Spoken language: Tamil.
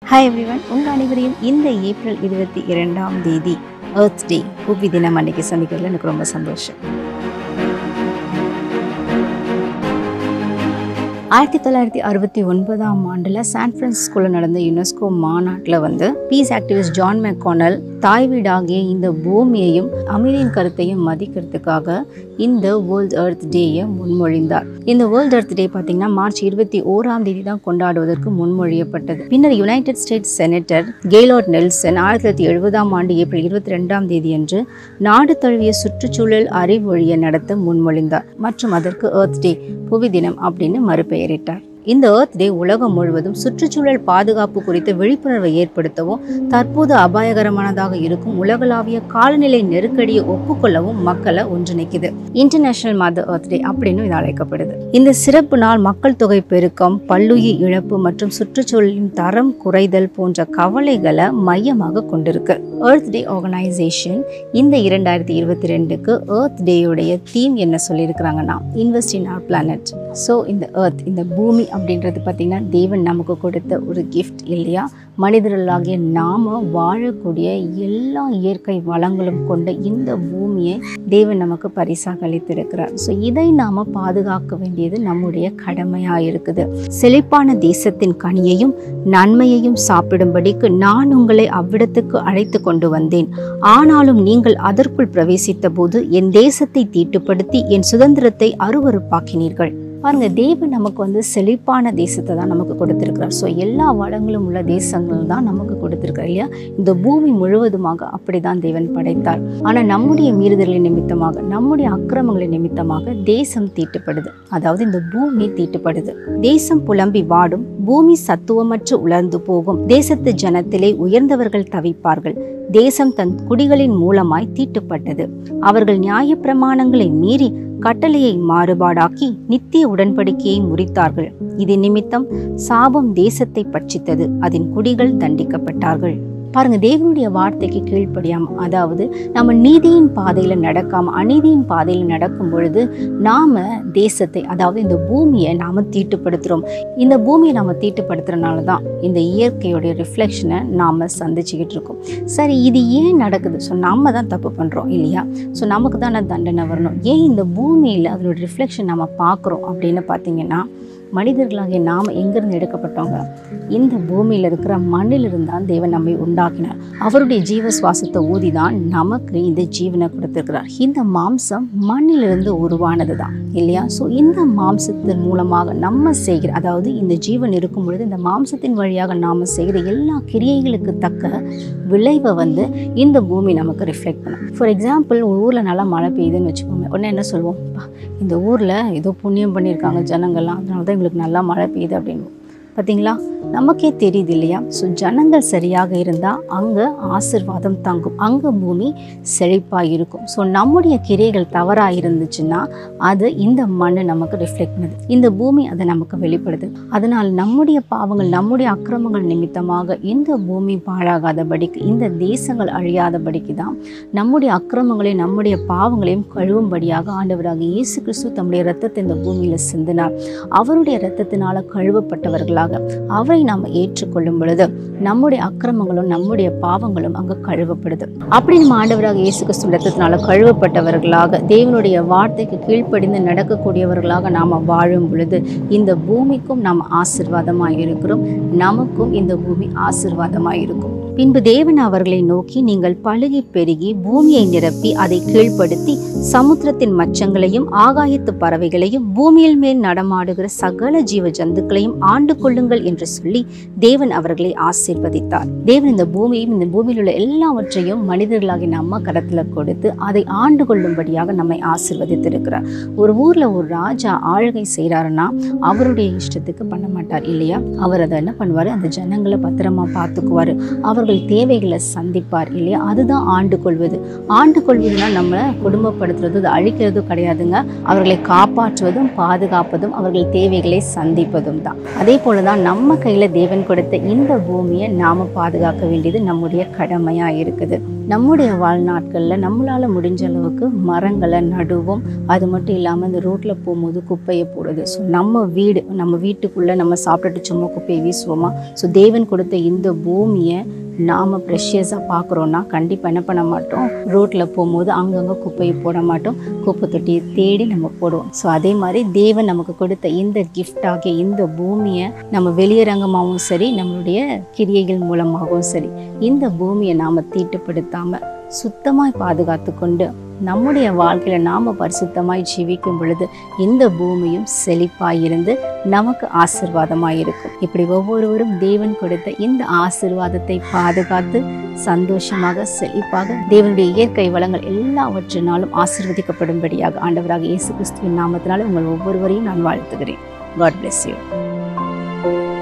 ஹாய் எவ்ரிவன் உங்கள் அனைவரையும் இந்த ஏப்ரல் இருபத்தி இரண்டாம் தேதி எர்த் டே புவி தினம் அன்னைக்கு சந்திக்கிறதுல எனக்கு ரொம்ப சந்தோஷம் ஆயிரத்தி தொள்ளாயிரத்தி அறுபத்தி ஒன்பதாம் ஆண்டில் சான் பிரான்சிஸ்கோவில் நடந்த யுனெஸ்கோ மாநாட்டில் வந்து பீஸ் ஆக்டிவிஸ்ட் ஜான் மெக்கானல் தாய் வீடாகிய இந்த பூமியையும் அமைதியின் கருத்தையும் மதிக்கிறதுக்காக இந்த வேர்ல்ட் எர்த் டேயை முன்மொழிந்தார் இந்த வேர்ல்ட் எர்த் டே பார்த்தீங்கன்னா மார்ச் இருபத்தி ஓராம் தேதி தான் கொண்டாடுவதற்கு முன்மொழியப்பட்டது பின்னர் United States senator Gaylord Nelson ஆயிரத்தி தொள்ளாயிரத்தி எழுபதாம் ஆண்டு ஏப்ரல் இருபத்தி ரெண்டாம் தேதி அன்று நாடு தழுவிய சுற்றுச்சூழல் அறிவொழியை நடத்த முன்மொழிந்தார் மற்றும் அதற்கு எர்த் டே புவி தினம் அப்படின்னு மறுபெயரிட்டார் இந்த எர்த் டே உலகம் முழுவதும் சுற்றுச்சூழல் பாதுகாப்பு குறித்த விழிப்புணர்வை ஏற்படுத்தவும் தற்போது அபாயகரமானதாக இருக்கும் உலகளாவிய காலநிலை நெருக்கடியை ஒப்புக்கொள்ளவும் மக்களை ஒன்றிணைக்குது இன்டர்நேஷனல் மதர் எர்த் டே அப்படின்னு இது அழைக்கப்படுது இந்த சிறப்பு நாள் மக்கள் தொகை பெருக்கம் பல்லுயிர் இழப்பு மற்றும் சுற்றுச்சூழலின் தரம் குறைதல் போன்ற கவலைகளை மையமாக கொண்டிருக்கு எர்த் டே ஆர்கனைசேஷன் இந்த இரண்டாயிரத்தி இருபத்தி ரெண்டுக்கு எர்த் டேயுடைய தீம் என்ன சொல்லியிருக்கிறாங்கன்னா invest in our planet so இந்த எர்த் இந்த பூமி அப்படின்றது பார்த்திங்கன்னா தேவன் நமக்கு கொடுத்த ஒரு கிஃப்ட் இல்லையா மனிதர்களாகிய நாம வாழக்கூடிய எல்லா இயற்கை வளங்களும் கொண்ட இந்த பூமியை தேவன் நமக்கு பரிசாக அளித்திருக்கிறார் ஸோ இதை நாம பாதுகாக்க வேண்டியது நம்முடைய கடமையாக இருக்குது செழிப்பான தேசத்தின் கனியையும் நன்மையையும் சாப்பிடும்படிக்கு நான் உங்களை அவ்விடத்துக்கு அழைத்து கொண்டு வந்தேன் ஆனாலும் நீங்கள் அதற்குள் பிரவேசித்த போது என் தேசத்தை தீட்டுப்படுத்தி என் சுதந்திரத்தை அருவருப்பாக்கினீர்கள் பாருங்க தேவன் நமக்கு வந்து செழிப்பான தேசத்தை தான் நமக்கு கொடுத்திருக்கிறார் ஸோ எல்லா வளங்களும் உள்ள தேசங்கள் தான் நமக்கு கொடுத்திருக்கிறார் இல்லையா இந்த பூமி முழுவதுமாக அப்படிதான் தேவன் படைத்தார் ஆனால் நம்முடைய மீறுதலின் நிமித்தமாக நம்முடைய அக்கிரமங்களின் நிமித்தமாக தேசம் தீட்டுப்படுது அதாவது இந்த பூமி தீட்டுப்படுது தேசம் புலம்பி வாடும் பூமி சத்துவமற்று உலர்ந்து போகும் தேசத்து ஜனத்திலே உயர்ந்தவர்கள் தவிப்பார்கள் தேசம் தன் குடிகளின் மூலமாய் தீட்டுப்பட்டது அவர்கள் நியாயப்பிரமாணங்களை மீறி கட்டளையை மாறுபாடாக்கி நித்திய உடன்படிக்கையை முறித்தார்கள் இது நிமித்தம் சாபம் தேசத்தை பட்சித்தது அதன் குடிகள் தண்டிக்கப்பட்டார்கள் பாருங்க தேவனுடைய வார்த்தைக்கு கீழ்ப்படியாம அதாவது நம்ம நீதியின் பாதையில நடக்காம அநீதியின் பாதையில நடக்கும் பொழுது நாம தேசத்தை அதாவது இந்த பூமியை நாம தீட்டுப்படுத்துறோம் இந்த பூமியை நாம தீட்டுப்படுத்துறதுனால தான் இந்த இயற்கையோடைய ரிஃப்ளெக்ஷனை நாம சந்திச்சுக்கிட்டு இருக்கோம் சரி இது ஏன் நடக்குது ஸோ நம்ம தான் தப்பு பண்றோம் இல்லையா ஸோ நமக்கு தானே தண்டனை வரணும் ஏன் இந்த பூமியில் அதோட ரிஃப்ளெக்ஷன் நம்ம பார்க்குறோம் அப்படின்னு பார்த்தீங்கன்னா மனிதர்களாகிய நாம் எங்கிருந்து எடுக்கப்பட்டவங்க இந்த பூமியில் இருக்கிற மண்ணிலிருந்து தான் தேவன் நம்மை உண்டாக்கினார் அவருடைய ஜீவ சுவாசத்தை ஊதி தான் நமக்கு இந்த ஜீவனை கொடுத்திருக்கிறார் இந்த மாம்சம் மண்ணிலிருந்து உருவானது தான் இல்லையா ஸோ இந்த மாம்சத்தின் மூலமாக நம்ம செய்கிற அதாவது இந்த ஜீவன் இருக்கும் பொழுது இந்த மாம்சத்தின் வழியாக நாம் செய்கிற எல்லா கிரியைகளுக்கு தக்க விளைவை வந்து இந்த பூமி நமக்கு ரிஃப்ளெக்ட் பண்ணும் ஃபார் எக்ஸாம்பிள் ஒரு ஊரில் நல்லா மழை பெய்யுதுன்னு வச்சுக்கோங்க உடனே என்ன சொல்லுவோம் "அப்பா, இந்த ஊரில் ஏதோ புண்ணியம் பண்ணியிருக்காங்க ஜனங்கள்லாம் அதனால தான் எங்களுக்கு நல்லா மழை பெய்யுது அப்படின்னு பார்த்தீங்களா நமக்கே தெரியுது இல்லையா ஸோ ஜனங்கள் சரியாக இருந்தால் அங்கே ஆசிர்வாதம் தங்கும் அங்கே பூமி செழிப்பாக இருக்கும் ஸோ நம்முடைய கிரைகள் தவறாக இருந்துச்சுன்னா அது இந்த மண்ணு நமக்கு ரிஃப்ளெக்ட் பண்ணுது இந்த பூமி அதை நமக்கு வெளிப்படுது அதனால் நம்முடைய பாவங்கள் நம்முடைய அக்கிரமங்கள் நிமித்தமாக இந்த பூமி பாழாகாதபடிக்கு இந்த தேசங்கள் அழியாதபடிக்கு தான் நம்முடைய அக்கிரமங்களையும் நம்முடைய பாவங்களையும் கழுவும்படியாக ஆண்டவராக இயேசு கிறிஸ்து தம்முடைய ரத்தத்தை இந்த பூமியில் சிந்தினார் அவருடைய ரத்தத்தினால கழுவப்பட்டவர்களாக அவரை நாம் ஏற்றுக்கொள்ளும் பொழுது நம்முடைய அக்கிரமங்களும் நம்முடைய பாவங்களும் அங்கு கழுவப்படுது அப்படி நம்ம ஆண்டவராக இயேசு கிறிஸ்து ரத்தத்தினால கழுவப்பட்டவர்களாக தேவனுடைய வார்த்தைக்கு கீழ்ப்படிந்து நடக்கக்கூடியவர்களாக நாம் வாழும் பொழுது இந்த பூமிக்கும் நாம் ஆசிர்வாதமாக இருக்கிறோம் நமக்கும் இந்த பூமி ஆசிர்வாதமாக இருக்கும் பின்பு தேவன் அவர்களை நோக்கி நீங்கள் பழுகி பெருகி பூமியை நிரப்பி அதை கீழ்ப்படுத்தி சமுத்திரத்தின் மச்சங்களையும் ஆகாயத்து பறவைகளையும் பூமியில் மேல் நடமாடுகிற சகல ஜீவ ஜந்துக்களையும் ஆண்டு கொள்ளுங்கள் என்று சொல்லி தேவன் அவர்களை ஆசீர்வதித்தார் தேவன் இந்த பூமியையும் இந்த பூமியில் உள்ள எல்லாவற்றையும் மனிதர்களாகி நம்ம கரத்துல கொடுத்து அதை ஆண்டு கொள்ளும்படியாக நம்மை ஆசீர்வதித்திருக்கிறார் ஒரு ஊர்ல ஒரு ராஜா ஆளுகை செய்கிறாருன்னா அவருடைய இஷ்டத்துக்கு பண்ண மாட்டார் இல்லையா அவர் அதை என்ன பண்ணுவார் அந்த ஜனங்களை பத்திரமா பார்த்துக்குவார் அவர்கள் தேவைகளை சந்திப்பார் இல்லையா அதுதான் ஆண்டு கொள்வது ஆண்டு கொள்வதுனா நம்ம குடும்பப்படுத்துறது அது அழிக்கிறது கிடையாதுங்க அவர்களை காப்பாற்றுவதும் பாதுகாப்பதும் அவர்கள் தேவைகளை சந்திப்பதும் தான் அதே போல தான் நம்ம கையில் தேவன் கொடுத்த இந்த பூமியை நாம பாதுகாக்க வேண்டியது நம்முடைய கடமையாக இருக்குது நம்முடைய வாழ்நாட்களில் நம்மளால் முடிஞ்ச அளவுக்கு மரங்களை நடுவோம் அது மட்டும் இல்லாமல் இந்த ரோட்டில் போகும்போது குப்பையை போடுறது ஸோ நம்ம வீடு நம்ம வீட்டுக்குள்ளே நம்ம சாப்பிட்டுட்டு சும்மா குப்பையை வீசுவோமா ஸோ தேவன் கொடுத்த இந்த பூமியை நாம் ப்ரெஷியஸாக பார்க்குறோன்னா கண்டிப்பாக என்ன பண்ண மாட்டோம் ரோட்டில் போகும்போது அங்கங்கே குப்பையை போட மாட்டோம் குப்பை தொட்டியை தேடி நம்ம போடுவோம் ஸோ அதே மாதிரி தேவன் நமக்கு கொடுத்த இந்த gift ஆகிய இந்த பூமியை நம்ம வெளியரங்கமாகவும் சரி நம்மளுடைய கிரியைகள் மூலமாகவும் சரி இந்த பூமியை நாம் தீட்டுப்படுத்தாமல் சுத்தமாய் பாதுகாத்து கொண்டு நம்முடைய வாழ்க்கையில் நாம் பரிசுத்தமாய் ஜீவிக்கும் பொழுது இந்த பூமியும் செழிப்பாய் இருந்து நமக்கு ஆசிர்வாதமாய் இருக்கும் இப்படி ஒவ்வொருவரும் தேவன் கொடுத்த இந்த ஆசிர்வாதத்தை பாதுகாத்து சந்தோஷமாக செழிப்பாக தேவனுடைய இயற்கை வளங்கள் எல்லாவற்றினாலும் ஆசிர்வதிக்கப்படும்படியாக ஆண்டவராக இயேசு கிறிஸ்துவின் நாமத்தினால உங்கள் ஒவ்வொருவரையும் நான் வாழ்த்துகிறேன் காட் bless you